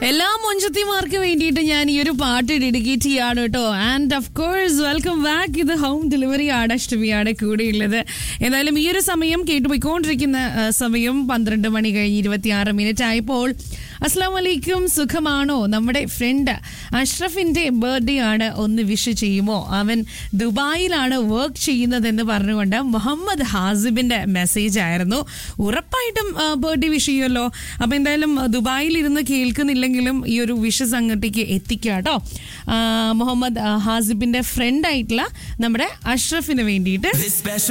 എല്ലാ മൊഞ്ചത്തിമാർക്ക് വേണ്ടിയിട്ട് ഞാൻ ഈ ഒരു പാട്ട് ഡെഡിക്കേറ്റ് ചെയ്യാണ് കേട്ടോ and of course welcome back ഇത് ഹോം ഡെലിവറി ആണ് അഷ്ടമിയാണ് കൂടെയുള്ളത് എന്തായാലും ഈ ഒരു സമയം കേട്ടുപോയിക്കൊണ്ടിരിക്കുന്ന ആ, സമയം പന്ത്രണ്ട് മണി കഴിഞ്ഞ് ഇരുപത്തിയാറ് മിനിറ്റ് ആയപ്പോൾ അസ്സാം വലൈക്കും സുഖമാണോ നമ്മുടെ ഫ്രണ്ട് അഷ്റഫിന്റെ ബർത്ത്ഡേ ആണ് ഒന്ന് വിഷ് ചെയ്യുമോ അവൻ ദുബായിലാണ് വർക്ക് ചെയ്യുന്നതെന്ന് പറഞ്ഞുകൊണ്ട് മുഹമ്മദ് ഹാസിബിന്റെ മെസ്സേജ് ആയിരുന്നു ഉറപ്പായിട്ടും ബർത്ത്ഡേ വിഷ് ചെയ്യുമല്ലോ അപ്പൊ എന്തായാലും ആ, ദുബായിൽ ഇരുന്ന് കേൾക്കുന്നില്ലെങ്കിലും ഈ ഒരു വിഷസ് അങ്ങോട്ടേക്ക് എത്തിക്കുക കേട്ടോ ആ, മുഹമ്മദ് ആ, ഹാസിബിന്റെ ഫ്രണ്ട് ആയിട്ടുള്ള നമ്മുടെ അഷ്റഫിന് വേണ്ടിയിട്ട് This special